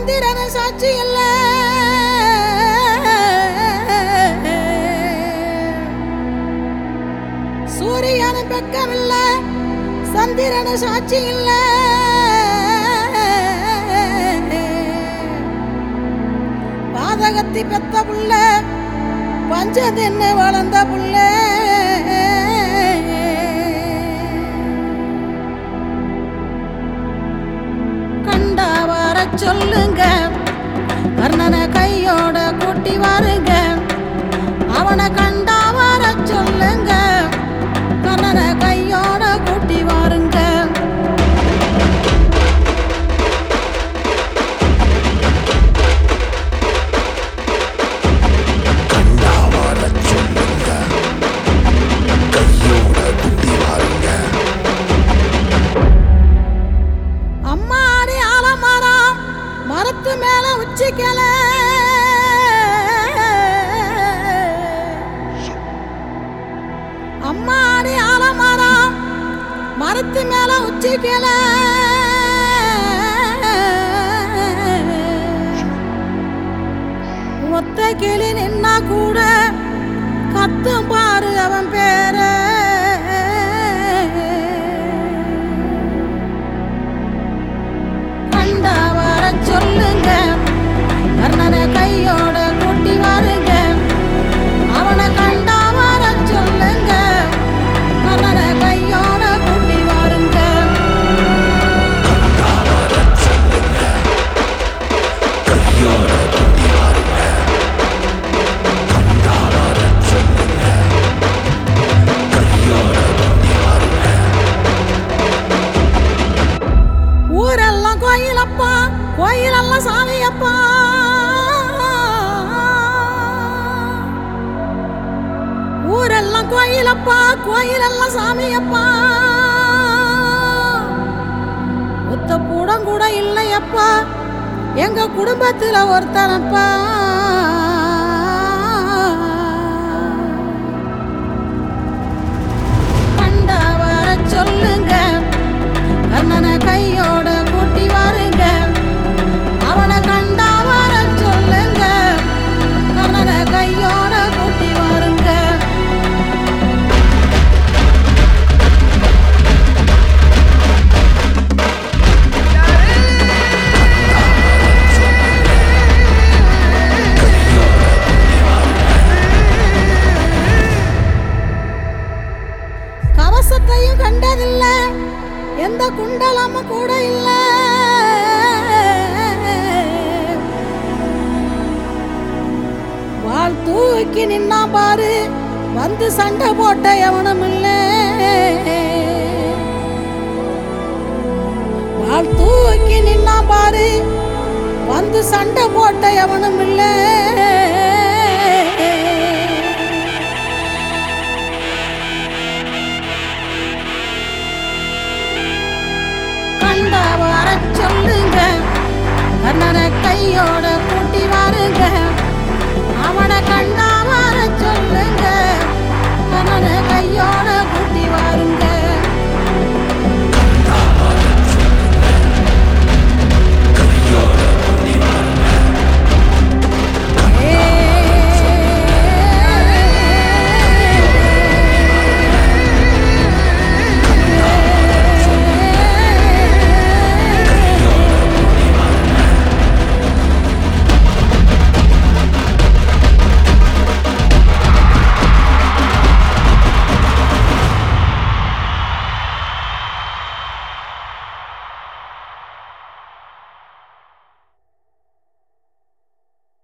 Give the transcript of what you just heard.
சந்திரன சாட்சி இல்ல சூரியன பெக்கம் இல்ல சந்திரன சாட்சி இல்ல பாதகத்தி பெத்த புள்ள பஞ்ச தின்னு வளர்ந்த புள்ள கண்டா வர சொல்லுங்க கர்ணனை கையோட கூட்டி வாருங்க அவனை கண்டா வர சொல்லுங்க கர்ணனை கையோட கூட்டி வாருங்க கண்டா வரச் சொல்லுங்க கையோட குட்டி வாருங்க அம்மாடி ஆலமரம் மரத்து மேல உச்சிக்கல அம்மாடி ஆலமரம் மரத்து மேல உச்சிக்கல ஒத்த கிளி நின்னா கூட கத்தும் பாரு அவன் பேர கண்டா வர சொல்லுங்க கர்ணனை கையோட கூட்டி வாருங்க அவனை கண்டா வர சொல்லுங்க கர்ணனை கையோட கூட்டி வாருங்க கண்டா வரச் சொல்லுங்க கையோட குட்டி வாருங்க கண்டா வரச் சொல்லுங்க கையோட குட்டி வாருங்க ஊரெல்லாம் கோயிலப்பா கோயிலெல்லாம் சாமியப்பா ஊரெல்லாம் கோயிலப்பா கோயிலெல்லாம் சாமியப்பா ஒத்த கூடம் கூட இல்லையப்பா எங்க குடும்பத்துல ஒருத்தனப்பா கண்டா வர சொல்லுங்க கண்ணனை கையோட கூட்டி வாருங்க அவனை கண்டா வர சொல்லுங்க கண்ணனை கையோட கூட்டி வாருங்க கவசத்தையும் கண்டதில்ல எந்த குண்டலமும் கூட இல்ல வாள் தூக்கி நின்னா பாரு வந்து சண்டை போட்ட எவனும் இல்ல வாள் தூக்கி நின்னா பாரு வந்து சண்டை போட்ட எவனும் இல்லை கண்டா வர சொல்லுங்க கண்ணனை கையோட